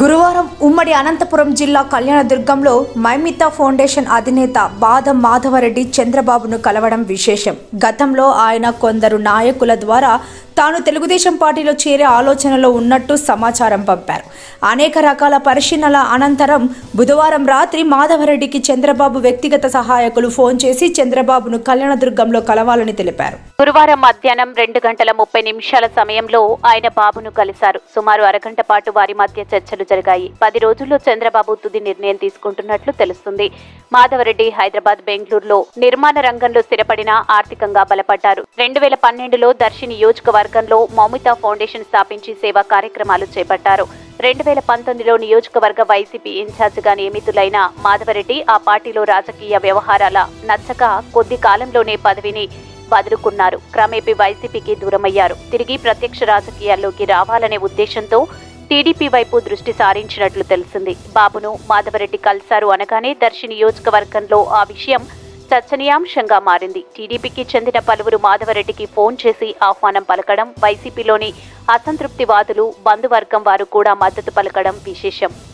గురువారం ఉమ్మడి అనంతపురం జిల్లా కళ్యాణదుర్గంలో మైమిత ఫౌండేషన్ అధినేత బాదం మాధవరెడ్డి చంద్రబాబును కలవడం విశేషం గతంలో ఆయన కొందరు నాయకుల ద్వారా తాను తెలుగుదేశం పార్టీలో చేరే ఆలోచనలో ఉన్నట్టు సమాచారం పంపారు అనేక రకాల పరిశీలనల అనంతరం బుధవారం రాత్రి మాధవరెడ్డికి చంద్రబాబు వ్యక్తిగత సహాయకులు ఫోన్ చేసి చంద్రబాబును కళ్యాణదుర్గంలో కలవాలని తెలిపారు గురువారం మధ్యాహ్నం రెండు గంటల ముప్పై నిమిషాల సమయంలో ఆయన బాబును కలిశారు సుమారు అరగంట పాటు వారి మధ్య చర్చలు జరిగాయి పది రోజుల్లో చంద్రబాబు తుది నిర్ణయం తీసుకుంటున్నట్లు తెలుస్తుంది మాధవరెడ్డి హైదరాబాద్ బెంగళూరులో నిర్మాణ రంగంలో స్థిరపడిన ఆర్థికంగా బలపడ్డారు రెండు వేల పన్నెండులో దర్శి నియోజకవర్గంలో మౌమిత ఫౌండేషన్ స్థాపించి సేవా కార్యక్రమాలు చేపట్టారు రెండు వేల పంతొమ్మిదిలో నియోజకవర్గ వైసీపీ ఇన్ఛార్జిగా నియమితులైన మాధవరెడ్డి ఆ పార్టీలో రాజకీయ వ్యవహారాల నచ్చక కొద్ది కాలంలోనే పదవిని వదులుకున్నారు క్రమేపీ వైసీపీకి దూరమయ్యారు తిరిగి ప్రత్యక్ష రాజకీయాల్లోకి రావాలనే ఉద్దేశంతో టీడీపీ వైపు దృష్టి సారించినట్లు తెలిసింది బాబును మాధవరెడ్డి కలిశారు అనగానే దర్శి నియోజకవర్గంలో ఆ విషయం చర్చనీయాంశంగా మారింది టీడీపీకి చెందిన పలువురు మాధవరెడ్డికి ఫోన్ చేసి ఆహ్వానం పలకడం వైసీపీలోని అసంతృప్తివాదులు బంధువర్గం వారు కూడా మద్దతు పలకడం విశేషం